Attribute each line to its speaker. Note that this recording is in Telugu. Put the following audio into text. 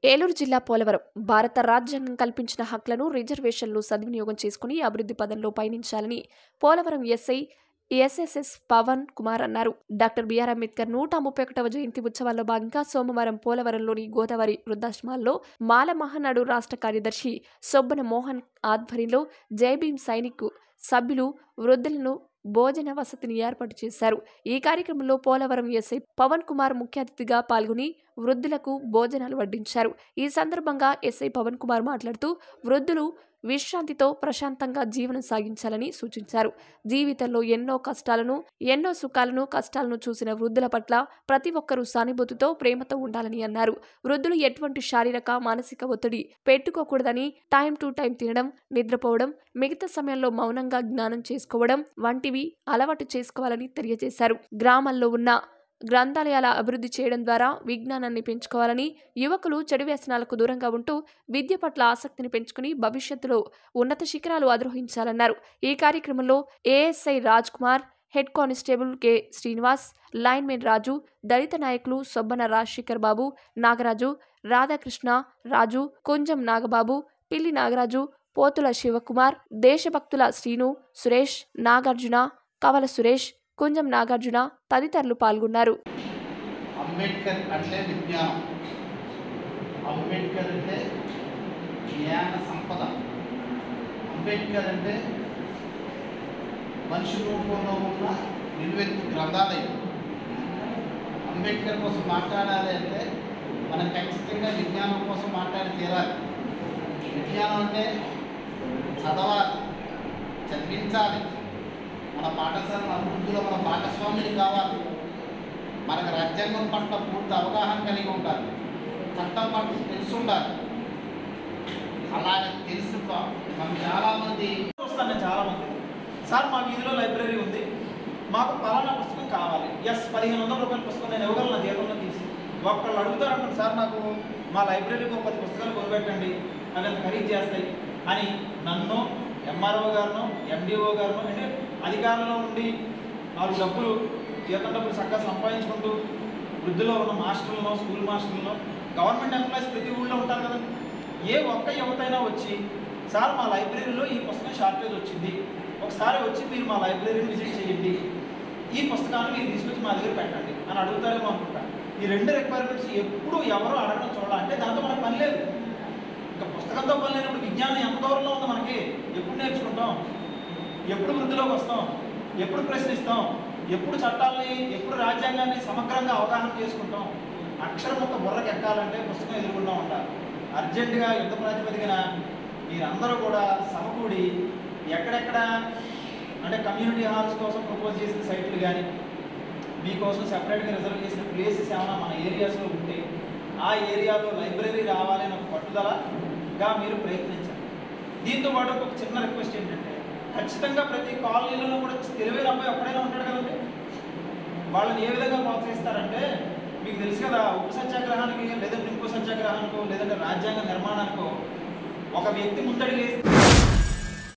Speaker 1: ఏలూరు జిల్లా పోలవరం భారత రాజ్యాంగం కల్పించిన హక్కులను రిజర్వేషన్లు సద్వినియోగం చేసుకుని అభివృద్ధి పదంలో పయనించాలని పోలవరం ఎస్ఐ ఎస్ఎస్ఎస్ పవన్ కుమార్ అన్నారు డాక్టర్ బిఆర్ అంబేద్కర్ నూట ముప్పై ఒకటవ జయంతి ఉత్సవాల్లో భాగంగా సోమవారం పోలవరంలోని గోదావరి వృద్ధాశ్రమాల్లో మాల మహానాడు రాష్ట్ర కార్యదర్శి సొబ్బన మోహన్ ఆధ్వర్యంలో జైభీం సైనిక్ సభ్యులు వృద్ధులను భోజన వసతిని ఏర్పాటు చేశారు ఈ కార్యక్రమంలో పోలవరం ఎస్ఐ పవన్ కుమార్ ముఖ్య అతిథిగా పాల్గొని వృద్ధులకు భోజనాలు వడ్డించారు ఈ సందర్భంగా ఎస్ఐ పవన్ కుమార్ మాట్లాడుతూ వృద్ధులు విశ్రాంతితో ప్రశాంతంగా జీవనం సాగించాలని సూచించారు జీవితంలో ఎన్నో కష్టాలను ఎన్నో సుఖాలను కష్టాలను చూసిన వృద్ధుల పట్ల ప్రతి ఒక్కరూ సానుభూతితో ప్రేమతో ఉండాలని అన్నారు వృద్ధులు ఎటువంటి శారీరక మానసిక ఒత్తిడి పెట్టుకోకూడదని టైం టు టైం తినడం నిద్రపోవడం మిగతా సమయంలో మౌనంగా జ్ఞానం చేసుకోవడం వంటివి అలవాటు చేసుకోవాలని తెలియజేశారు గ్రామాల్లో ఉన్న గ్రంథాలయాల అభివృద్ధి చేయడం ద్వారా విజ్ఞానాన్ని పెంచుకోవాలని యువకులు చెడు వ్యసనాలకు దూరంగా ఉంటూ విద్య పట్ల ఆసక్తిని పెంచుకుని భవిష్యత్తులో ఉన్నత శిఖరాలు అధిరోహించాలన్నారు ఈ కార్యక్రమంలో ASI Raj Kumar head constable K Srinivas linemen Raju దళిత నాయకులు సొబ్బన రాజశేఖర్ బాబు నాగరాజు రాధాకృష్ణ రాజు కుంజం నాగబాబు పిల్లి నాగరాజు పోతుల శివకుమార్ దేశభక్తుల శ్రీను సురేష్ నాగార్జున కవల సురేష్ కుంజం నాగార్జున తదితరులు పాల్గొన్నారు
Speaker 2: అంబేద్కర్ అంటే విజ్ఞానం అంబేద్కర్ అంటే జ్ఞాన సంపద అంబేద్కర్ అంటే మనిషి రూపంలో ఉన్న నిలువెత్తు గ్రంథాలయం అంబేద్కర్ కోసం మాట్లాడాలి అంటే మనం ఖచ్చితంగా విజ్ఞానం కోసం మాట్లాడి తీరాలి విజ్ఞానం అంటే చదవాలి చదివించాలి మన పాఠశాల అభివృద్ధిలో మన భాగస్వామిని కావాలి మనకు రాజ్యాంగం పట్ల పూర్తి అవగాహన కలిగి ఉండాలి చట్టం పట్ల తెలిసి ఉండాలి అలాగే తెలిసి ప- మనం చాలామంది
Speaker 3: చూస్తాను నేను చాలా మంది సార్ మా వీధిలో లైబ్రరీ ఉంది మాకు పలానా పుస్తకం కావాలి ఎస్ పదిహేను వందల రూపాయల పుస్తకం నేను ఇవ్వగలను నా జీతంలో తీసి ఒక్కళ్ళు అడుగుతారంటారు సార్ నాకు మా లైబ్రరీకి ఒక పది పుస్తకాలు కొనిపెట్టండి అవి అంత ఖరీదు చేస్తాయి అని నన్ను ఎంఆర్ఓ గారును ఎండిఓ గారును అంటే అధికారంలో ఉండి నాలుగు డబ్బులు జీతం డబ్బులు చక్కగా సంపాదించుకుంటూ వృద్ధిలో ఉన్న మాస్టర్లను స్కూల్ మాస్టర్లను గవర్నమెంట్ ఎంప్లాయీస్ ప్రతి ఊళ్ళో ఉంటారు కదా ఏ ఒక్క యువతైనా వచ్చి సార్ మా లైబ్రరీలో ఈ పుస్తకం షార్టేజ్ వచ్చింది ఒకసారి వచ్చి మీరు మా లైబ్రరీని విజిట్ చేయండి ఈ పుస్తకాన్ని మీరు తీసుకొచ్చి మా దగ్గర పెట్టండి అని అడుగుతారేమో అనుకుంటా ఈ రెండు రిక్వైర్మెంట్స్ ఎప్పుడు ఎవరు అడగడం చూడాలి అంటే దాంతో మనకు పని లేదు ఇంకా పుస్తకంతో పని లేనప్పుడు విజ్ఞానం ఎంత దూరంలో ఉందో మనకి ఎప్పుడు నేర్చుకుంటాం ఎప్పుడు వృద్ధిలోకి వస్తాం ఎప్పుడు ప్రశ్నిస్తాం ఎప్పుడు చట్టాలని ఎప్పుడు రాజ్యాంగాన్ని సమగ్రంగా అవగాహన చేసుకుంటాం అక్షరం ఒక బుర్రకి ఎక్కాలంటే పుస్తకం ఎదుర్కొంటూ ఉంటారు అర్జెంటుగా యుద్ధ ప్రాతిపదికన మీరందరూ కూడా సమకూడి ఎక్కడెక్కడ అంటే కమ్యూనిటీ హాల్స్ కోసం ప్రపోజ్ చేసిన సైట్లు కానీ మీకోసం సెపరేట్గా రిజర్వ్ చేసిన ప్లేసెస్ ఏమైనా మన ఏరియాస్లో ఉంటే ఆ ఏరియాలో లైబ్రరీ రావాలి అని ఒక పట్టుదలగా మీరు ప్రయత్నించండి దీంతో పాటు ఒక చిన్న రిక్వెస్ట్ ఏంటంటే ఖచ్చితంగా ప్రతి కాలనీలలో కూడా తెలివైన అబ్బాయి ఒక్కడైనా ఉంటాడు కదండి వాళ్ళని ఏ విధంగా ప్రోత్సహిస్తారంటే మీకు తెలుసు కదా ఉప్పు సత్యాగ్రహానికి లేదంటే ఇంకో సత్యాగ్రహానికో లేదంటే రాజ్యాంగ నిర్మాణానికో ఒక వ్యక్తి ముందడిగేస్తే